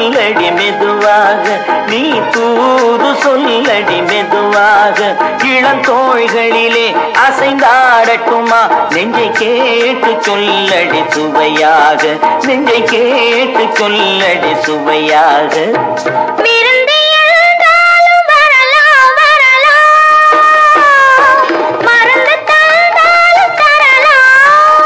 சொல்லடி மெதுவாக நீ தூது சொல்லடி மெதுவாக இளந்தோள்களிலே அசைந்தாடட்டுமா நெஞ்சை கேட்டு சொல்லடி சுவையாக நெஞ்சை கேட்டு சொல்லடி சுவையாக விருந்து என்றாலும் வரலாம், வரலாம். மருந்து தந்தாலும் தரலாம்.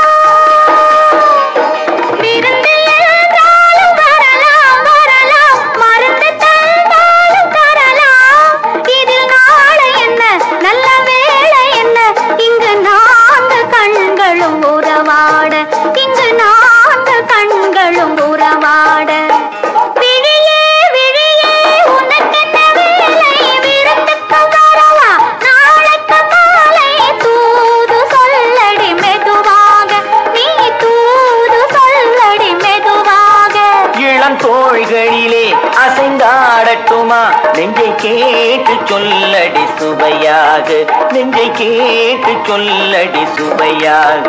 விருந்து என்றாலும் வரலாம், வரலாம். மருந்து தந்தாலும் தரலாம். இதில் நாளை என்ன, நல்ல வேளை என்ன? இங்கு நான்கு கண்களும் உறவாட இங்கு நான்கு கண்களும் உறவாட விழியே விழியே உனக்கென்ன வேலை விருந்துக்கு வரவா நாளைக்கு மாலை தூது சொல்லடி மெதுவாக நீ தூது சொல்லடி மெதுவாக இளந்தோள்களிலே அசைந்தாடட்டுமா நெஞ்சை கேட்டு சொல்லடி சுவையாக நெஞ்சை கேட்டு சொல்லடி சுவையாக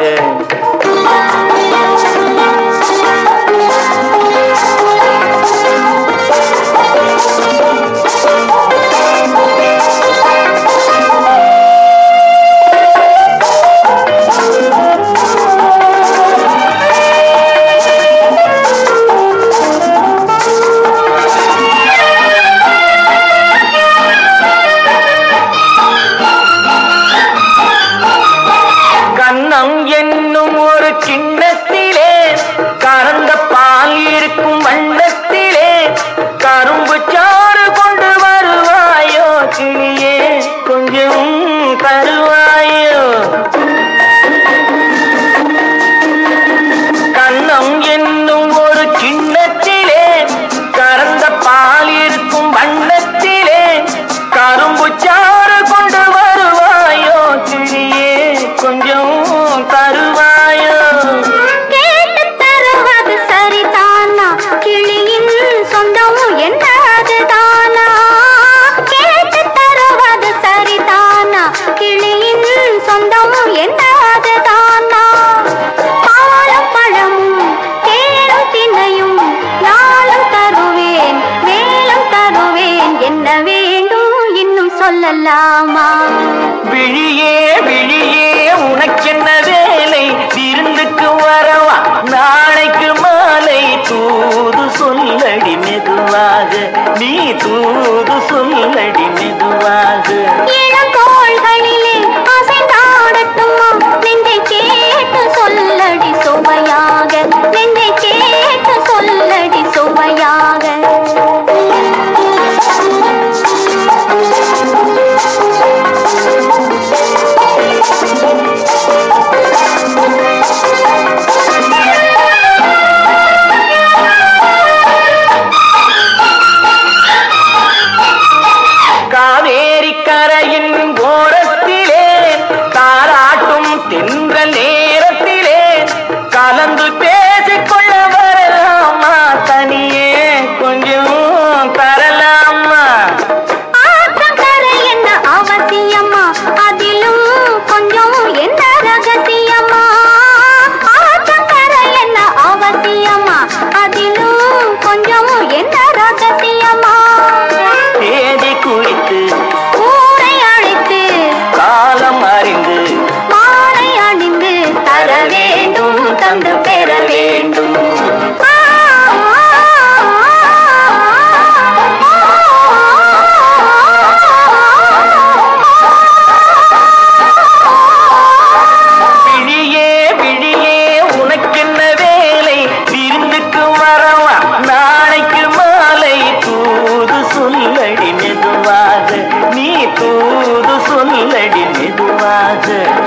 கண்ணம் என்னும் ஒரு கிண்ணத்திலே கறந்த பால் இருக்கும் வண்ணத்திலே கரும்பு சாறு கொண்டு வருவாயோ கிளியே கொஞ்சம் தருவாயோ கண்ணம் என்னும் ஒரு கிண்ணத்திலே கறந்த பால் இருக்கும் வண்ணத்திலே கரும்பு சாறு கொண்டு வருவாயோ கிளியே கொஞ்சம் தருவாயோ கேட்டு தருவது சரிதானா கிளியின் சொந்தம் என்னது தானா கேட்டு தருவது சரிதானா கிளியின் சொந்தம் என்னது தானா பாலும் பழமும் தேனும் தினையும் நாளும் தருவேன் மேலும் தருவேன் என்ன வேண்டும் இன்னும் சொல்லலாமா விழியே விழியே உனக்கென்ன வேலை விருந்துக்கு வரவா நாளைக்கு மாலை தூது சொல்லடி மெதுவாக நீ தூது சொல்லடி மெதுவாக இளங்கோள்களிலே அசைந்தாடட்டுமா நெஞ்சை கேட்டு சொல்லடி சுவையாக நெஞ்சை கேட்டு சொல்லடி சுவையாக காவேரி கரையின் ஓரத்திலே தாராட்டும் தின்ற நேரத்திலே கலந்து பேசிக்கொள்ள வரலாமா தனியே கொஞ்சம் தரலாமா ஆற்றங்கரை என்ன அவசியமா அதிலும் கொஞ்சம் என்ன ரகசியமா ஆற்றங்கரை என்ன அவசியமா அதிலும் கொஞ்சம் என்ன ரகசியமா தேதி குறித்து ஊரை அழைத்து காலம் அறிந்து மாலை அணிந்து தர வேண்டும் தந்து பெற வேண்டும் விழியே விழியே உனக்கென்ன வேலை விருந்துக்கு வரவா நாளைக்கு மாலை தூது சொல்லடி மெதுவாக நீ தூது சொல்லடி மெதுவாக